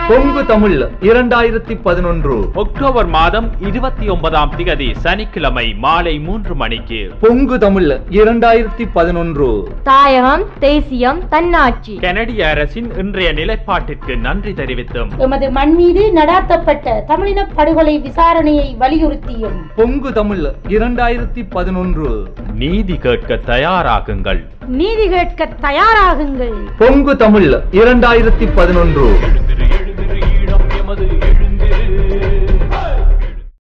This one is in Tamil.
பொங்கு தமிழ் இரண்டாயிரத்தி பதினொன்று அக்டோபர் மாதம் இருபத்தி ஒன்பதாம் திகதி சனிக்கிழமை மாலை மூன்று மணிக்கு பொங்கு தமிழ் இரண்டாயிரத்தி பதினொன்று தாயகம் தேசியம் தன்னாட்சி கனடிய அரசின் இன்றைய நிலைப்பாட்டிற்கு நன்றி தெரிவித்தும் எமது மண் மீது நடாத்தப்பட்ட தமிழின படுகொலை விசாரணையை வலியுறுத்தியும் பொங்கு தமிழ் இரண்டாயிரத்தி பதினொன்று நீதி கேட்க தயாராகுங்கள் நீதி கேட்க தயாராகுங்கள் பொங்கு தமிழ் இரண்டாயிரத்தி பதினொன்று